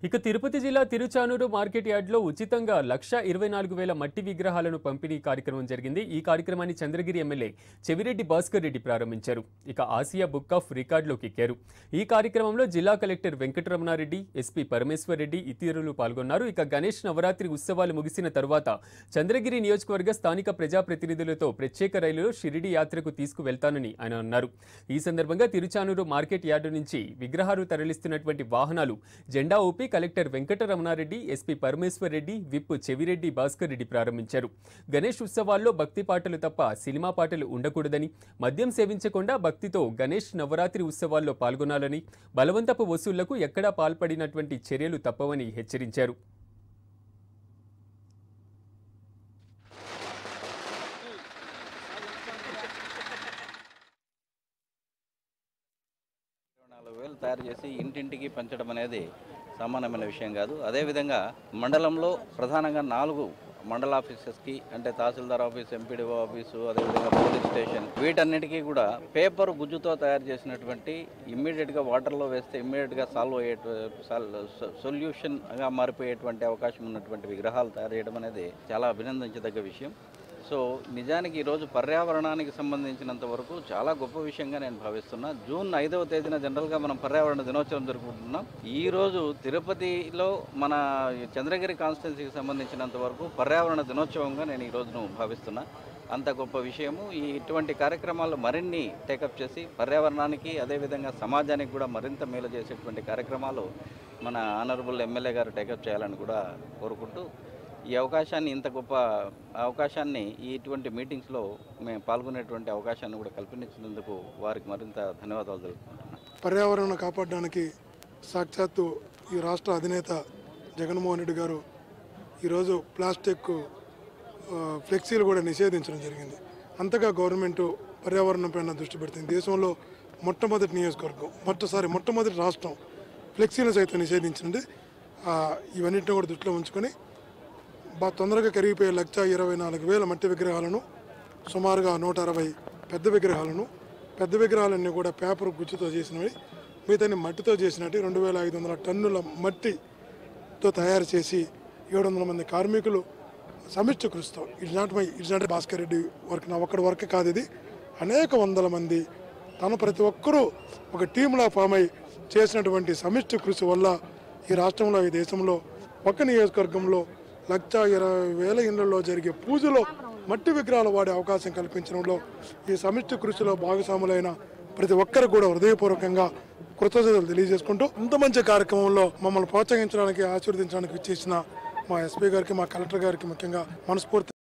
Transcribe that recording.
ఇక తిరుపతి జిల్లా తిరుచానూరు మార్కెట్ యార్డ్లో ఉచితంగా లక్ష ఇరవై నాలుగు వేల మట్టి విగ్రహాలను పంపిణీ కార్యక్రమం జరిగింది ఈ కార్యక్రమాన్ని చంద్రగిరి ఎమ్మెల్యే చెవిరెడ్డి భాస్కర్ రెడ్డి ప్రారంభించారు ఇక ఆసియా బుక్ ఆఫ్ రికార్డులోకి ఎక్కారు ఈ కార్యక్రమంలో జిల్లా కలెక్టర్ వెంకటరమణారెడ్డి ఎస్పీ పరమేశ్వర్ రెడ్డి ఇతరులు పాల్గొన్నారు ఇక గణేష్ నవరాత్రి ఉత్సవాలు ముగిసిన తరువాత చంద్రగిరి నియోజకవర్గ స్థానిక ప్రజాప్రతినిధులతో ప్రత్యేక రైలులో షిరిడి యాత్రకు తీసుకువెళ్తానని ఆయన అన్నారు ఈ సందర్భంగా తిరుచానూరు మార్కెట్ యార్డు నుంచి విగ్రహాలు తరలిస్తున్నటువంటి వాహనాలు జెండా ఊపి collector Venkataramanareddy SP Parameshwar Reddy whip Chevireddy Bhaskar Reddy ప్రారంభించారు గణేష్ ఉత్సవాల్లో భక్తి పాటలు తప్ప సినిమా పాటలు ఉండకూడదని మద్యం సేవించకుండా భక్తితో గణేష్ నవరాత్రి ఉత్సవాల్లో పాల్గొనాలని బలవంతపు వసూళ్లకు ఎక్కడా పాల్పడినటువంటి చర్యలు తప్పవని హెచ్చరించారు ఇరవై నాలుగు వేలు తయారు చేసి ఇంటింటికి పంచడం అనేది సామాన్యమైన విషయం కాదు అదేవిధంగా మండలంలో ప్రధానంగా నాలుగు మండల ఆఫీసెస్కి అంటే తహసీల్దార్ ఆఫీస్ ఎంపీడీఓ ఆఫీసు అదేవిధంగా పోలీస్ స్టేషన్ వీటన్నిటికీ కూడా పేపర్ గుజ్జుతో తయారు చేసినటువంటి ఇమ్మీడియట్గా వాటర్లో వేస్తే ఇమ్మీడియట్గా సాల్వ్ అయ్యే సొల్యూషన్గా మారిపోయేటువంటి అవకాశం ఉన్నటువంటి విగ్రహాలు తయారు చేయడం అనేది చాలా అభినందించదగ్గ విషయం సో నిజానికి ఈరోజు పర్యావరణానికి సంబంధించినంత వరకు చాలా గొప్ప విషయంగా నేను భావిస్తున్నా జూన్ ఐదవ తేదీన జనరల్గా మనం పర్యావరణ దినోత్సవం జరుపుకుంటున్నాం ఈ రోజు తిరుపతిలో మన చంద్రగిరి కాన్స్టిట్యున్సీకి సంబంధించినంత వరకు పర్యావరణ దినోత్సవంగా నేను ఈ రోజును భావిస్తున్నా అంత గొప్ప విషయము ఈ ఇటువంటి కార్యక్రమాలు మరిన్ని టేకప్ చేసి పర్యావరణానికి అదేవిధంగా సమాజానికి కూడా మరింత మేలు చేసేటువంటి కార్యక్రమాలు మన ఆనరబుల్ ఎమ్మెల్యే గారు టేకప్ చేయాలని కూడా కోరుకుంటూ ఈ అవకాశాన్ని ఇంత గొప్ప అవకాశాన్ని ఈ ఇటువంటి మీటింగ్స్లో మేము పాల్గొనేటువంటి అవకాశాన్ని కూడా కల్పించినందుకు వారికి మరింత ధన్యవాదాలు తెలుపుకుంటున్నాను పర్యావరణం కాపాడడానికి సాక్షాత్తు ఈ రాష్ట్ర అధినేత జగన్మోహన్ రెడ్డి గారు ఈరోజు ప్లాస్టిక్ ఆ, ఫ్లెక్సీలు కూడా నిషేధించడం జరిగింది అంతగా గవర్నమెంట్ పర్యావరణం పైన దృష్టి పెడుతుంది దేశంలో మొట్టమొదటి నియోజకవర్గం మొట్టసారి మొట్టమొదటి రాష్ట్రం ఫ్లెక్సీలను సైతం నిషేధించింది ఆ, ఇవన్నింటిని కూడా దృష్టిలో ఉంచుకొని బాగా తొందరగా కరిగిపోయే లక్ష ఇరవై నాలుగు వేల మట్టి విగ్రహాలను సుమారుగా నూట అరవై పెద్ద విగ్రహాలను పెద్ద విగ్రహాలన్నీ కూడా పేపర్ గుచ్చుతో చేసినవి మిగతాన్ని మట్టితో చేసినట్టు రెండు వేల ఐదు వందల టన్నుల మట్టితో తయారు చేసి ఏడు వందల మంది కార్మికులు సమిష్టి కృషితో it's not my it's not Bhaskar Reddy work నా ఒక్కడి వర్క్ కాదు ఇది అనేక వందల మంది తను ప్రతి ఒక్కరూ ఒక టీంలా ఫామ్ అయి చేసినటువంటి సమిష్టి కృషి వల్ల ఈ రాష్ట్రంలో ఈ దేశంలో ఒక్క నియోజకవర్గంలో లక్ష ఇరవై వేల ఇళ్లలో జరిగే పూజలో మట్టి విగ్రహాలు వాడే అవకాశం కల్పించడంలో ఈ సమిష్టి కృషిలో భాగస్వాములైన ప్రతి ఒక్కరు కూడా హృదయపూర్వకంగా కృతజ్ఞతలు తెలియజేసుకుంటూ ఇంత మంచి కార్యక్రమంలో మమ్మల్ని ప్రోత్సహించడానికి ఆశీర్వదించడానికి ఇచ్చేసిన మా ఎస్పీ గారికి మా కలెక్టర్ గారికి ముఖ్యంగా మనస్ఫూర్తి